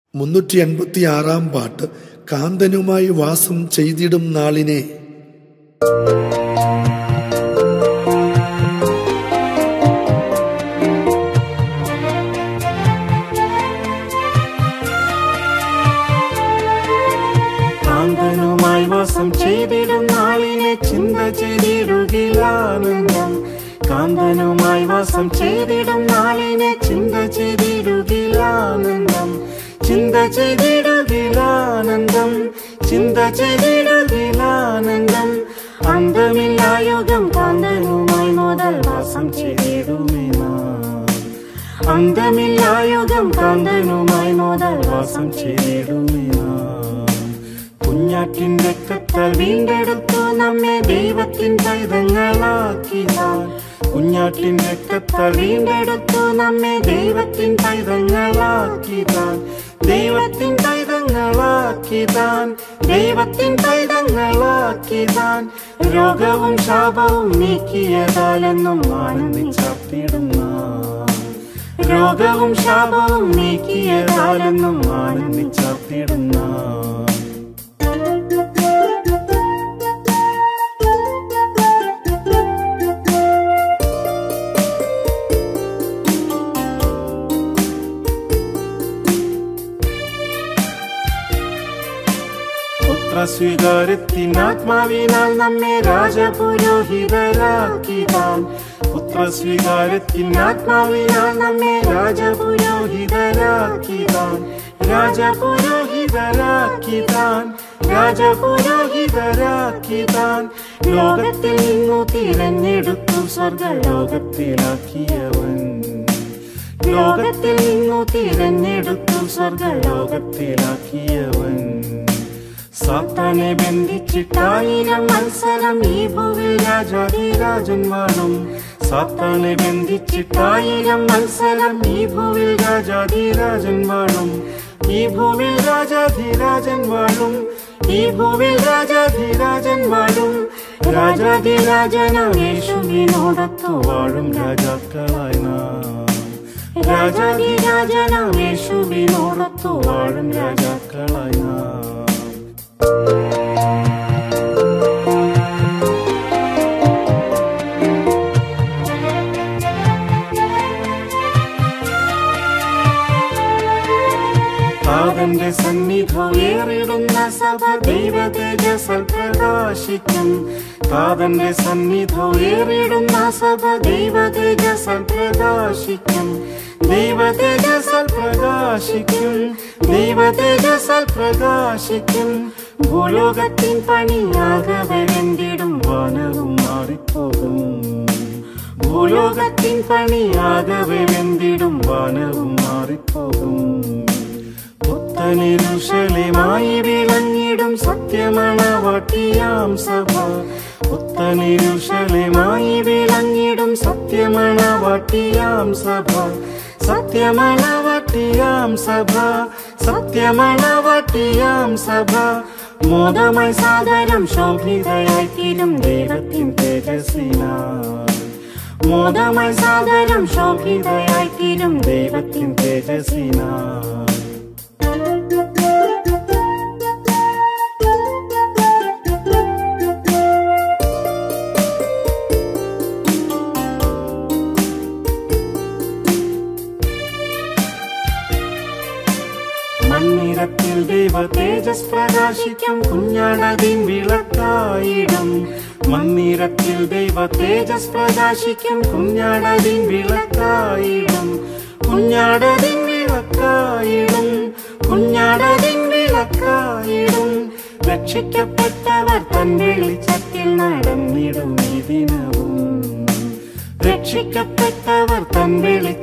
മുന്നൂറ്റി എൺപത്തി ആറാം പാട്ട് കാന്തനുമായി വാസം ചെയ്തിടും നാളിനെ കാന്തനുമായി വാസം ചെയ്തിടും നാളിനെ ചിന്ത ചെയ്തിടുകിലാനന്ദം കാന്തനുമായി വാസം ചെയ്തിടും നാളിനെ ചിന്ത ചെയ്തിടുകിലാനന്ദം ചിന്ത ചെയ്തിടുകിലാനന്ദം ചിന്ത ചെയ്തിടുകിലാനന്ദം അന്തമില്ലായുഗം കാന്തനുമായി മുതൽ വാസം ചെയ്തിടുമേ നാം അന്തമില്ലായുഗം കാന്തനുമായി മുതൽ വാസം ചെയ്തിടുമേ നാം കുഞ്ഞാറ്റിൻ രക്തത്താൽ വീണ്ടെടുത്തു നമ്മെ ദൈവത്തിൻ പൈതങ്ങളാക്കിയാൽ കുഞ്ഞാറ്റിൻ രക്തത്താൽ വീണ്ടെടുത്തു നമ്മെ ദൈവത്തിൻ പൈതങ്ങളാക്കിതാൻ ദൈവത്തിൻ പൈതങ്ങളാക്കിതാൻ ദൈവത്തിൻ പൈതങ്ങളാക്കിതാൻ രോഗവും ശാപവും നീക്കിയതാലെന്നും ആനന്ദിച്ചപ്പിടുന്ന രോഗവും ശാപവും നീക്കിയതാലെന്നും ആനന്ദിച്ചപ്പിടുന്ന പുത്രസ്വീകാരത്തിനാത്മാവിനാൽ നമ്മെ രാജപുരോഹിതരാക്കിതാൻ പുത്രസ്വീകാരത്തിനാത്മാവിനാൽ നമ്മെ രാജപുരോഹിതരാക്കിതാൻ രാജപുരോഹിതരാക്കിതാൻ രാജപുരോഹിതരാക്കിതാൻ ലോകത്തിൽ നിന്നു തിരഞ്ഞെടുത്തു സ്വർഗലോകത്തിലാക്കിയവൻ ലോകത്തിൽ നിന്നു തിരഞ്ഞെടുത്തു സ്വർഗലോകത്തിലാക്കിയവൻ സാത്താനെ ബന്ധിച്ചിട്ടായിരം മത്സരം ഈ ഭൂവിൽ രാജാധിരാജൻ വാഴും സാത്താനെ ബന്ധിച്ചിട്ടായിരം മത്സരം ഈ ഭൂവിൽ രാജാധിരാജൻ വാഴും ഈ ഭൂവിൽ രാജാധിരാജൻ വാഴും ഈ ഭൂവിൽ രാജാധിരാജൻ വാഴും രാജാധിരാജനാം യേശുവിനോടൊത്തു വാഴും രാജാക്കളായി നാം രാജാധിരാജനാം യേശുവിനോടൊത്തു വാഴും രാജാക്കളായി നാം താതന്റെ സന്നിധോ ഏറിടുന്ന സഭ ദൈവ തേജസ്സൽ പ്രകാശിക്കും താതന്റെ സന്നിധോ ഏറിടുന്ന സഭ ദൈവ തേജസ്സൽ പ്രകാശിക്കും ദൈവ തേജസ്സൽ പ്രകാശിക്കും ദൈവ തേജസ്സൽ പ്രകാശിക്കും ഭൂലോകത്തിൻ പണിയാകവെ വെന്തിടും വാനവും മാറിപ്പോകും ഭൂലോകത്തിൻ പണിയാകവെ വെന്തിടും വാനവും മാറിപ്പോകും പുത്തനിരുഷലിമായി വിളങ്ങിടും സത്യമണവാട്ടിയാം സഭ പുത്തനിരുഷലിമായി വിളങ്ങിടും സത്യമണവാട്ടിയാം സഭ സത്യമണവാട്ടിയാം സഭ സത്യമണവാട്ടിയാം സഭ മോദമായി സാദരം ശോഭിതയായി തീരും ദൈവത്തിൻ തേജസ്സിനാൽ മോദമായി സാദരം ശോഭിതയായി തീരും ദൈവത്തിൻ തേജസ്സിനാൽ മണ്ണിരത്തിൽ ദൈവ തേജസ് പ്രകാശിക്കും കുഞ്ഞാടതിൻ വിളക്കായിടും മണ്ണിരത്തിൽ ദൈവ തേജസ് പ്രകാശിക്കും കുഞ്ഞാടതിൻ വിളക്കായിടും കുഞ്ഞാടതിൻ വിളക്കായിടും കുഞ്ഞാടതിൻ വിളക്കായിടും രക്ഷിക്കപ്പെട്ടവർ തൻ വെളിച്ചത്തിൽ നടന്നിടും ഈ ദിനവും രക്ഷിക്കപ്പെട്ടവർ തൻ വെളിച്ചത്തിൽ